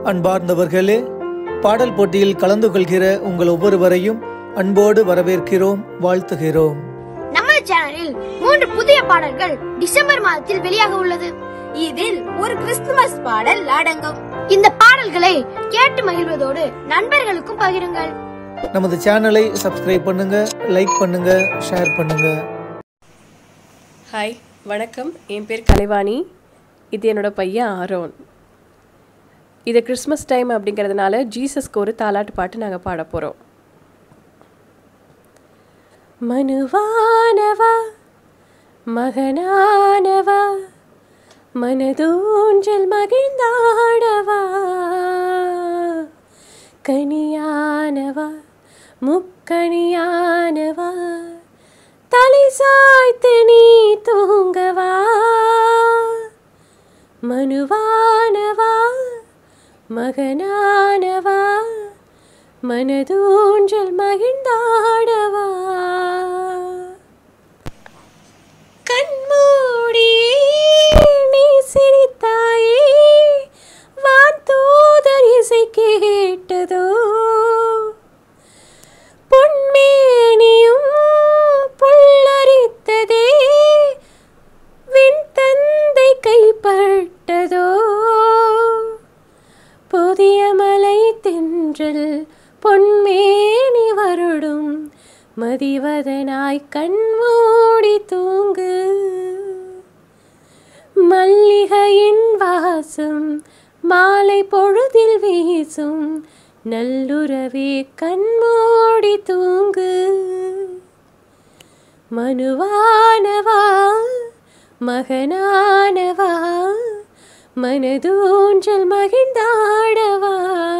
அன்பார்ந்தவர்களே பாடல் போட்டியில் கலந்து கொள்கிற உங்கள் ஒவ்வொருவரையும் அன்போடு வரவேற்கிறோம் வாழ்த்துகிறோம் நம்ம சேனலில் மூன்று புதிய பாடல்கள் டிசம்பர் மாதத்தில் வெளியாக உள்ளது இதில் ஒரு கிறிஸ்துமஸ் பாடல் அடங்கும் இந்த பாடல்களை கேட்டு மகிழ்வதோடு நண்பர்களுக்கும் பகிருங்கள் நமது சேனலை சப்ஸ்கிரைப் பண்ணுங்க லைக் பண்ணுங்க ஷேர் பண்ணுங்க ஹாய் வணக்கம் என் பேர் கலைவாணி இது என்னோட பையன் ஆரோன் இது கிறிஸ்மஸ் டைம் அப்படிங்கிறதுனால ஜீசஸ்க்கு ஒரு தாலாட்டு பாட்டு நாங்கள் பாட போகிறோம் மனுவானவா மகனானவா மனதூஞ்சல் மகிழ்ந்தாடவா கனியானவா முக்கணியானவா தலை சாய்த்து நீ தூங்கவா மனுவானவா மகனானவா மனதூஞ்சல் மகிழ்ந்தாடவா கண்மூடி நீ சிரித்தாயே வான்தூதர் இசை கேட்டதோ பொன்மேனியும் புல்லரித்ததே விண்தந்தை கைப்பட்டதோ புதிய மலை தென்றல் பொன்மேனி வருடும் மதிவதனாய் கண்மூடி தூங்கு மல்லிகையின் வாசம் மாலை பொழுதில் வீசும் நல்லுறவே கண்மூடி தூங்கு மனுவானவா மகனானவா மனதூஞ்சல் மகிழ்ந்தாடவா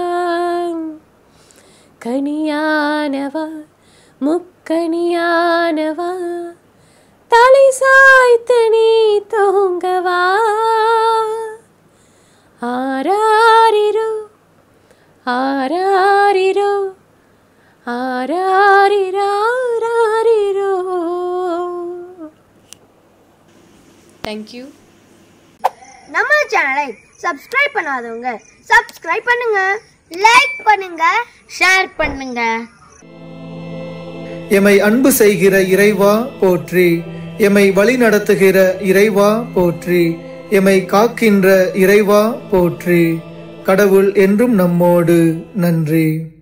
கனியானவா முக்கனியானவா தலை சாய்த்து நீ தூங்கவா ஆராரிரோ ஆராரிரோ ஆராரிராரிரோ தேங்க்யூ நம்ம சேனலை சப்ஸ்கிரைப் பண்ணாதவங்க சப்ஸ்கிரைப் பண்ணுங்க லைக் பண்ணுங்க ஷேர் பண்ணுங்க எமை அன்பு செய்கிற இறைவா போற்றி எமை வழி நடத்துகிற இறைவா போற்றி எமை காக்கின்ற இறைவா போற்றி கடவுள் என்றும் நம்மோடு நன்றி